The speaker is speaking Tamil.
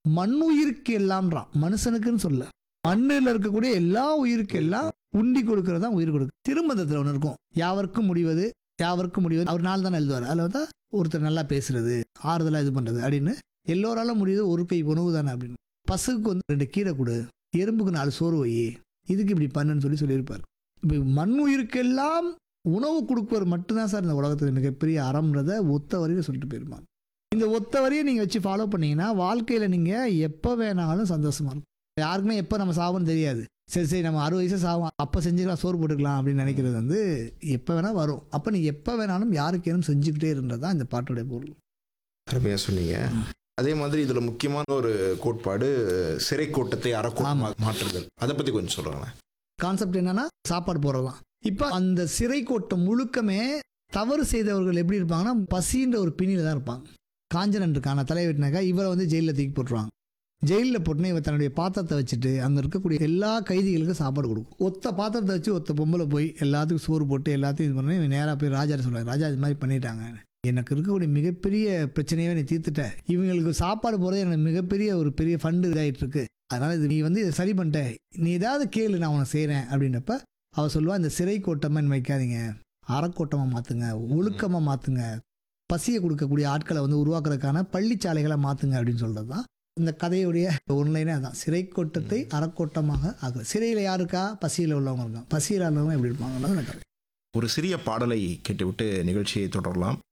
மண்ணுயிருக்கு எல்லாம்ன்றான் மனுஷனுக்குன்னு சொல்ல மண்ணில் இருக்கக்கூடிய எல்லா உயிருக்கு எல்லாம் உண்டி கொடுக்கறது தான் உயிர் கொடுக்கு திருமந்தத்தில் ஒன்று இருக்கும் யாவருக்கும் முடிவது யாவருக்கும் முடிவது அவர் நாள் தானே எழுதுவார் அதில் வந்து ஒருத்தர் நல்லா பேசுறது ஆறுதலாக இது பண்ணுறது அப்படின்னு எல்லோராலும் முடியுது ஒரு கை உணவு தானே அப்படின்னு பசுக்கு வந்து ரெண்டு கீரை கொடு எறும்புக்கு நாலு சோறு வை இதுக்கு இப்படி பண்ணுன்னு சொல்லி சொல்லியிருப்பார் இப்போ மண் உயிருக்கெல்லாம் உணவு கொடுப்பவர் மட்டும்தான் சார் இந்த உலகத்தில் மிகப்பெரிய அறம்ன்றதை ஒத்த வரையும் சொல்லிட்டு போயிருப்பாங்க இந்த ஒத்த வரியை நீங்கள் வச்சு ஃபாலோ பண்ணீங்கன்னா வாழ்க்கையில் நீங்கள் எப்போ வேணாலும் சந்தோஷமா இருக்கும் யாருக்குமே எப்போ நம்ம சாவோன்னு தெரியாது சரி சரி நம்ம அறுபது வயசு சாவோம் அப்போ செஞ்சுக்கலாம் சோறு போட்டுக்கலாம் அப்படின்னு நினைக்கிறது வந்து எப்போ வேணால் வரும் அப்போ நீ எப்போ வேணாலும் யாருக்கேனும் செஞ்சுக்கிட்டே இருந்தது தான் இந்த பாட்டுடைய பொருள் அருமையாக சொன்னீங்க அதே மாதிரி இதுல முக்கியமான ஒரு கோட்பாடு சிறை கோட்டத்தை அறக்கோட்டமாக மாற்றுதல் அதை பத்தி கொஞ்சம் சொல்லுங்களேன் கான்செப்ட் என்னன்னா சாப்பாடு போடுறதுதான் இப்போ அந்த சிறை கோட்டம் முழுக்கமே தவறு செய்தவர்கள் எப்படி இருப்பாங்கன்னா பசின்ற ஒரு பிணியில தான் இருப்பாங்க காஞ்சனன் இருக்கான தலை வெட்டினாக்கா இவரை வந்து ஜெயிலில் தூக்கி போட்டுருவாங்க ஜெயிலில் போட்டுனா இவர் தன்னுடைய பாத்திரத்தை வச்சுட்டு அங்கே இருக்கக்கூடிய எல்லா கைதிகளுக்கும் சாப்பாடு கொடுக்கும் ஒத்த பாத்திரத்தை வச்சு ஒத்த பொம்பளை போய் எல்லாத்துக்கும் சோறு போட்டு எல்லாத்தையும் இது பண்ணி நேராக போய் ராஜா சொல்லுவாங்க ராஜா இது மாதிரி பண்ணிட்டாங்க எனக்கு இருக்கக்கூடிய மிகப்பெரிய பிரச்சனையவே நீ தீர்த்துட்ட இவங்களுக்கு சாப்பாடு போகிறது எனக்கு மிகப்பெரிய ஒரு பெரிய ஃபண்டு இதாகிட்டு இருக்கு அதனால இது நீ வந்து இதை சரி பண்ணிட்ட நீ ஏதாவது கேளு நான் உனக்கு செய்கிறேன் அப்படின்னப்ப அவ சொல்லுவா இந்த சிறை கோட்டமாக வைக்காதீங்க அறக்கோட்டமாக மாற்றுங்க ஒழுக்கமாக மாற்றுங்க பசியை கொடுக்கக்கூடிய ஆட்களை வந்து உருவாக்குறதுக்கான பள்ளிச்சாலைகளை மாற்றுங்க அப்படின்னு சொல்கிறது தான் இந்த கதையுடைய ஒன்லைனே அதான் சிறை கோட்டத்தை அறக்கோட்டமாக ஆகு சிறையில் யாருக்கா பசியில் உள்ளவங்க இருக்காங்க பசியில் உள்ளவங்க எப்படி இருப்பாங்க ஒரு சிறிய பாடலை கேட்டுவிட்டு நிகழ்ச்சியை தொடரலாம்